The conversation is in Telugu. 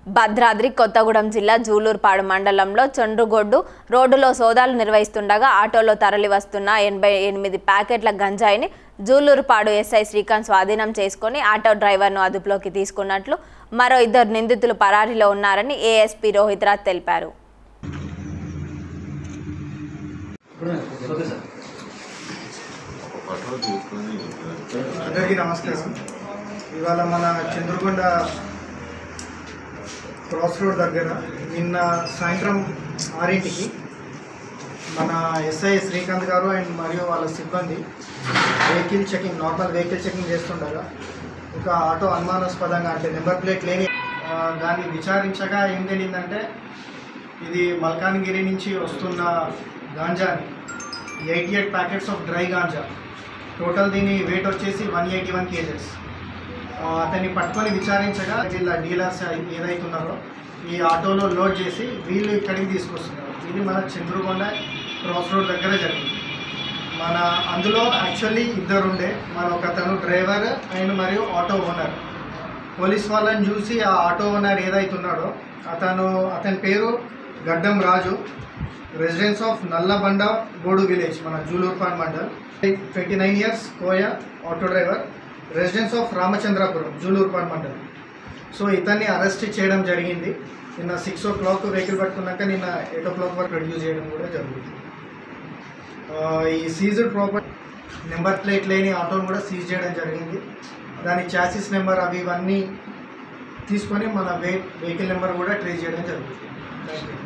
భద్రాద్రి కొత్తగూడెం జిల్లా జూలూరుపాడు మండలంలో చండ్రుగొడ్డు రోడ్డులో సోదాలు నిర్వహిస్తుండగా ఆటోలో తరలి వస్తున్న ఎనభై ఎనిమిది ప్యాకెట్ల గంజాయిని జూలూరుపాడు ఎస్ఐ శ్రీకాంత్ స్వాధీనం చేసుకుని ఆటో డ్రైవర్ను అదుపులోకి తీసుకున్నట్లు మరో ఇద్దరు నిందితులు పరారీలో ఉన్నారని ఏఎస్పీ రోహిత్ రాజ్ తెలిపారు అందరికీ నమస్కారం ఇవాళ మన చంద్రకొండ క్రాస్ రోడ్ దగ్గర నిన్న సాయంత్రం ఆరింటికి మన ఎస్ఐ శ్రీకాంత్ గారు అండ్ మరియు వాళ్ళ సిబ్బంది vehicle checking normal vehicle checking చేస్తుండగా ఒక ఆటో అనుమానాస్పదంగా అంటే నెంబర్ ప్లేట్ లేని ఆ, దాన్ని విచారించగా ఏం తెలియదంటే ఇది మల్కాన్గిరి నుంచి వస్తున్న గాంజాని eighty eight packets of dry ganja total దీని వెయిట్ వచ్చేసి వన్ ఎయిటీ వన్ కేజెస్ అతన్ని పట్టుకొని విచారించగా వీళ్ళ డీలర్స్ ఏదైతున్నారో ఈ ఆటోలో లోడ్ చేసి వీళ్ళు ఇక్కడికి తీసుకొస్తున్నారు ఇది మన చంద్రకొండ క్రాస్ రోడ్ దగ్గర జరిగింది మన అందులో యాక్చువల్లీ ఇద్దరు ఉండే మన ఒక అతను డ్రైవర్ అండ్ మరియు ఆటో ఓనర్ పోలీస్ వాళ్ళని చూసి ఆ ఆటో ఓనర్ ఏదైతున్నాడో అతను అతని పేరు గడ్డం రాజు రెసిడెన్స్ ఆఫ్ నల్లబండ గోడు విలేజ్ మన Julurpad mandal twenty nine years Koya auto driver residence of Ramachandrapuram Julurpad mandal so ఇతన్ని అరెస్ట్ చేయడం జరిగింది నిన్న సిక్స్ ఓ క్లాక్ వెహికల్ పట్టుకున్నాక నిన్న ఎయిట్ ఓ క్లాక్ వరకు రెడ్యూస్ చేయడం కూడా జరుగుతుంది ఆ, ఈ సీజ్డ్ ప్రాపర్టీ నెంబర్ ప్లేట్ లేని ఆటోను కూడా సీజ్ చేయడం జరిగింది దాని చాసిస్ నెంబర్ అవి ఇవన్నీ తీసుకొని మన వెహికల్ నెంబర్ కూడా ట్రేస్ చేయడం జరుగుతుంది థ్యాంక్ యూ